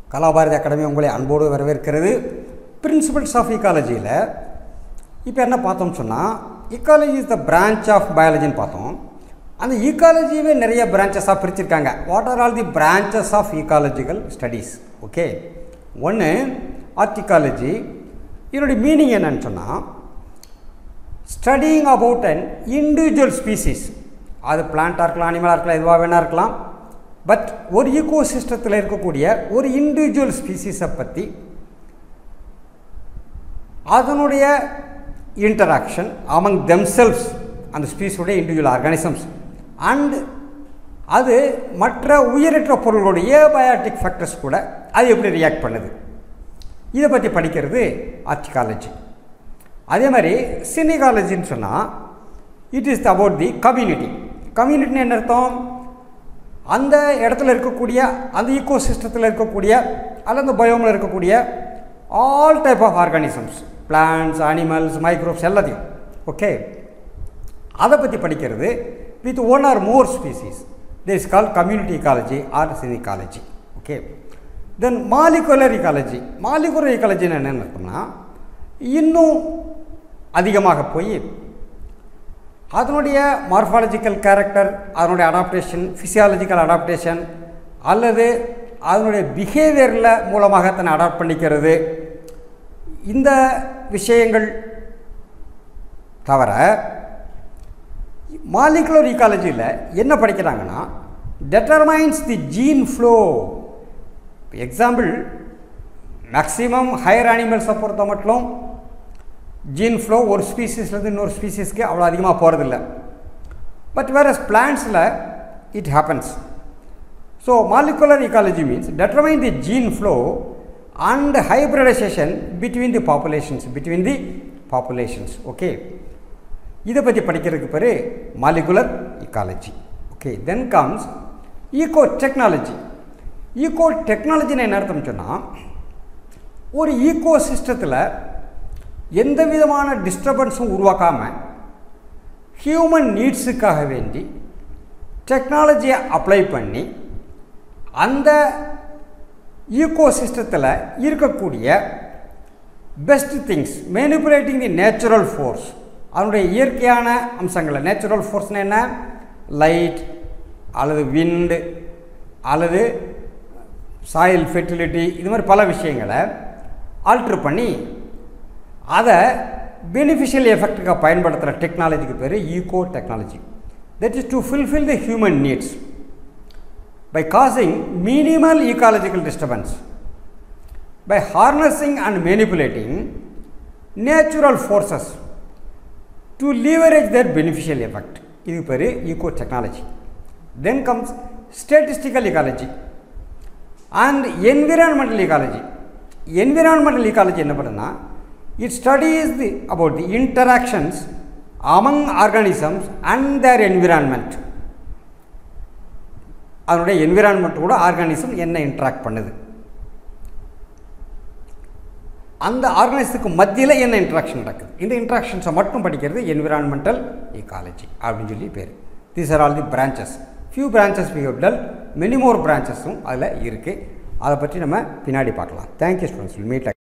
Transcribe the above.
Kalabharathi academy உங்களை அன்போடு வரவேற்கிறது பிரின்சிபல்ஸ் ஆஃப் ஈக்காலஜியில் இப்போ என்ன பார்த்தோம்னு சொன்னால் ecology is the branch of பயாலஜின்னு பார்த்தோம் அந்த ஈக்காலஜியவே நிறைய பிரான்ச்சஸாக பிரிச்சிருக்காங்க what are all the branches of ecological studies okay ஒன்று ஆர்டிகாலஜி இதனுடைய மீனிங் என்னன்னு சொன்னால் studying about an individual species அது பிளான்ட்டாக இருக்கலாம் அனிமலாக இருக்கலாம் எதுவாக வேணா இருக்கலாம் பட் ஒரு ஈகோ சிஸ்டத்தில் இருக்கக்கூடிய ஒரு இண்டிவிஜுவல் ஸ்பீசிஸை பற்றி அதனுடைய இன்டராக்ஷன் அமங் தெம்செல்ஸ் அந்த ஸ்பீஸுடைய இண்டிவிஜுவல் ஆர்கானிசம்ஸ் அண்ட் அது மற்ற உயிரற்ற பொருள்களுடைய பயாட்டிக் ஃபேக்டர்ஸ் கூட அது எப்படி ரியாக்ட் பண்ணுது இதை பற்றி படிக்கிறது ஆர்டிகாலஜி அதே மாதிரி சினிகாலஜின்னு சொன்னால் it is about the community கம்யூனிட்டின்னு என்ன அர்த்தம் அந்த இடத்துல இருக்கக்கூடிய அந்த ஈகோ சிஸ்டத்தில் இருக்கக்கூடிய அல்லது அந்த பயோமில் இருக்கக்கூடிய all type of organisms plants animals microbes எல்லாத்தையும் ஓகே அதை பற்றி படிக்கிறது with one or more species this call community ecology or synecology okay then molecular ecology molecular இக்காலஜின்னு என்னென்னு அர்த்தம்னா இன்னும் அதிகமாக போய் அதனுடைய மார்ஃபாலஜிக்கல் கேரக்டர் அதனுடைய அடாப்டேஷன் ஃபிசியாலஜிக்கல் அடாப்டேஷன் அல்லது அதனுடைய பிஹேவியரில் மூலமாக தன்னை அடாப்ட் பண்ணிக்கிறது இந்த விஷயங்கள் தவிர மாலிகுலர் ஈக்காலஜியில் என்ன படிக்கிறாங்கன்னா determines the gene flow example maximum higher அனிமல்ஸை பொறுத்த மட்டும் ஜீன் ஃப்ளோ ஒரு ஸ்பீசிஸ்லேருந்து இன்னொரு ஸ்பீசிஸ்க்கு அவ்வளோ அதிகமாக போகிறதில்ல பட் வேற பிளான்ஸில் it happens so molecular ecology means determine the gene flow and hybridization between the populations between the populations okay இதை பற்றி படிக்கிறதுக்கு பேர் molecular ecology okay then comes eco technology eco டெக்னாலஜின்னு என்ன அர்த்தம் சொன்னால் ஒரு ஈகோ சிஸ்டத்தில் எந்த விதமான டிஸ்டர்பன்ஸும் உருவாக்காமல் ஹியூமன் நீட்ஸுக்காக வேண்டி டெக்னாலஜியை அப்ளை பண்ணி அந்த ஈகோ சிஸ்டத்தில் இருக்கக்கூடிய best things manipulating the natural force அதனுடைய இயற்கையான அம்சங்களை நேச்சுரல் ஃபோர்ஸ்னால் என்ன லைட் அல்லது விண்டு அல்லது சாயில் ஃபெர்டிலிட்டி இது மாதிரி பல விஷயங்களை ஆல்ட்ரு பண்ணி அதை பெனிஃபிஷியல் எஃபெக்ட்டுக்காக பயன்படுத்துகிற டெக்னாலஜிக்கு பேர் eco technology that is to fulfil the human needs by causing minimal ecological disturbance by harnessing and manipulating natural forces to leverage their beneficial effect இது பேர் eco technology then comes statistical ecology and environmental ecology environmental ecology என்ன பண்ணுன்னா it studies the about the interactions among organisms and their environment அதனுடைய environment கூட organism என்ன interact பண்ணுது அந்த ஆர்கனைஸுக்கு மத்தியில் என்ன இன்ட்ராக்ஷன் நடக்குது இந்த இன்ட்ராக்ஷன்ஸை மட்டும் படிக்கிறது என்விரான்மெண்டல் ஈக்காலஜி அப்படின்னு சொல்லி பேர் these are all the branches few branches we have told many more பிரான்ச்சஸும் அதில் இருக்குது அதை பற்றி நம்ம பின்னாடி பார்க்கலாம் தேங்க்யூ ஸ்டூடெண்ட்ஸ் மீட்